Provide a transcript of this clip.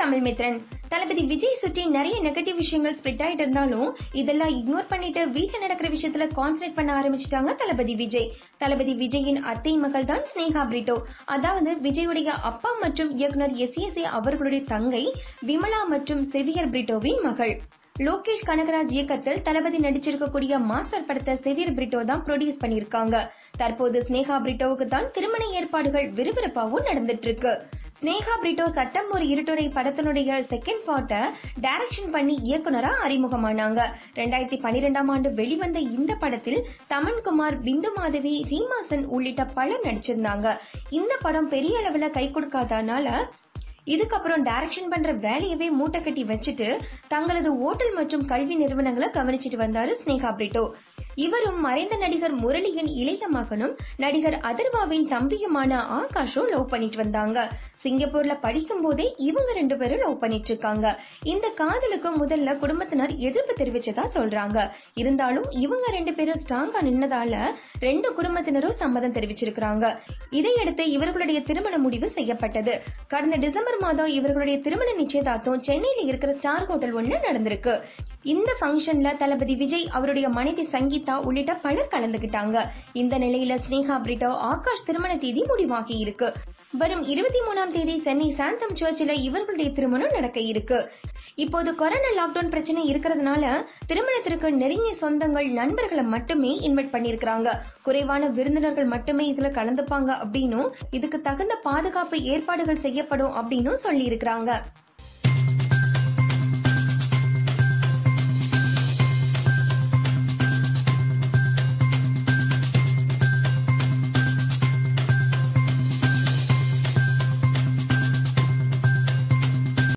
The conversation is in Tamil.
தமிழ் மித்ரன் தளபதி விஜய் சுற்றி நிறைய நெகட்டிவ் விஷயங்கள் ஸ்ப்ரெட் ஆயிட்டு இருந்தாலும் இதெல்லாம் இக்னோர் பண்ணிட்டு வீட்டுல நடக்கிற விஷயத்துல கான்சென்ட்ரேட் பண்ண ஆரம்பிச்சிட்டாங்க தளபதி விஜய் தளபதி விஜயின் அத்தை மகள் தான் ஸ்னேகா பிரிட்டோ அதாவது விஜயுடைய அப்பா மற்றும் இயக்குனர் எஸ் எஸ் அவர்களுடைய தங்கை விமலா மற்றும் செவியர் பிரிட்டோவின் மகள் லோகேஷ் கனகராஜ் இயக்கத்தில் தளபதி நடிச்சிருக்கக்கூடிய மாஸ்டர் படத்தை செவியர் பிரிட்டோ தான் ப்ரொடியூஸ் பண்ணியிருக்காங்க தற்போது ஸ்னேகா பிரிட்டோவுக்கு தான் திருமண ஏற்பாடுகள் விறுவிறுப்பாகவும் நடந்துட்டு இருக்கு ஸ்னேகா பிரிட்டோ சட்டம் ஒரு இருட்டுரை படத்தினுடைய செகண்ட் பார்ட்டை டைரக்ஷன் பண்ணி இயக்குனரா அறிமுகமானாங்க ரெண்டாயிரத்தி பன்னிரெண்டாம் ஆண்டு வெளிவந்த இந்த படத்தில் தமன்குமார் பிந்து மாதவி ரீமாசன் உள்ளிட்ட பலர் நடிச்சிருந்தாங்க இந்த படம் பெரிய அளவுல கை கொடுக்காதனால இதுக்கப்புறம் டைரக்ஷன் பண்ற வேலையவே மூட்டை கட்டி வச்சுட்டு தங்களது ஓட்டல் மற்றும் கல்வி நிறுவனங்களை கவனிச்சிட்டு வந்தாரு ஸ்னேகா பிரிட்டோ இவரும் மறைந்த நடிகர் முரளியின் இளைய மகனும் நடிகர் அதர்வாவின் தம்பியுமான ஆகாஷும் லவ் பண்ணிட்டு வந்தாங்க சிங்கப்பூர்ல படிக்கும் போதே இவங்க ரெண்டு பேரும் லவ் பண்ணிட்டு இருக்காங்க இந்த காதலுக்கு முதல்ல குடும்பத்தினர் எதிர்ப்பு தெரிவிச்சதா சொல்றாங்க இருந்தாலும் இவங்க ரெண்டு பேரும் ஸ்ட்ராங்கா நின்னதால ரெண்டு குடும்பத்தினரும் சம்மதம் தெரிவிச்சிருக்காங்க இதையடுத்து இவர்களுடைய திருமண முடிவு செய்யப்பட்டது கடந்த டிசம்பர் மாதம் இவர்களுடைய திருமண நிச்சயதார்த்தம் சென்னையில இருக்கிற ஸ்டார் ஹோட்டல் ஒண்ணு நடந்திருக்கு இந்த ஃபங்க்ஷன்ல தளபதி விஜய் அவருடைய மனைவி சங்கீதா உள்ளிட்ட பலர் கலந்துகிட்டாங்க இந்த நிலையில ஸ்னேகா பிரிட்டோ ஆகாஷ் திருமண தேதி முடிவாகி இருக்கு வரும் இருபத்தி மூணாம் தேதி சென்னை சாந்தம் சர்ச்சில் இவர்களுடைய திருமணம் நடக்க இருக்கு இப்போது கொரோனா லாக்டவுன் பிரச்சனை இருக்கிறதுனால திருமணத்திற்கு நெருங்கிய சொந்தங்கள் நண்பர்களை மட்டுமே இன்வைட் பண்ணியிருக்கிறாங்க குறைவான விருந்தினர்கள் மட்டுமே இதுல கலந்துப்பாங்க அப்படின்னும் இதுக்கு தகுந்த பாதுகாப்பு ஏற்பாடுகள் செய்யப்படும் அப்படின்னும் சொல்லி இருக்கிறாங்க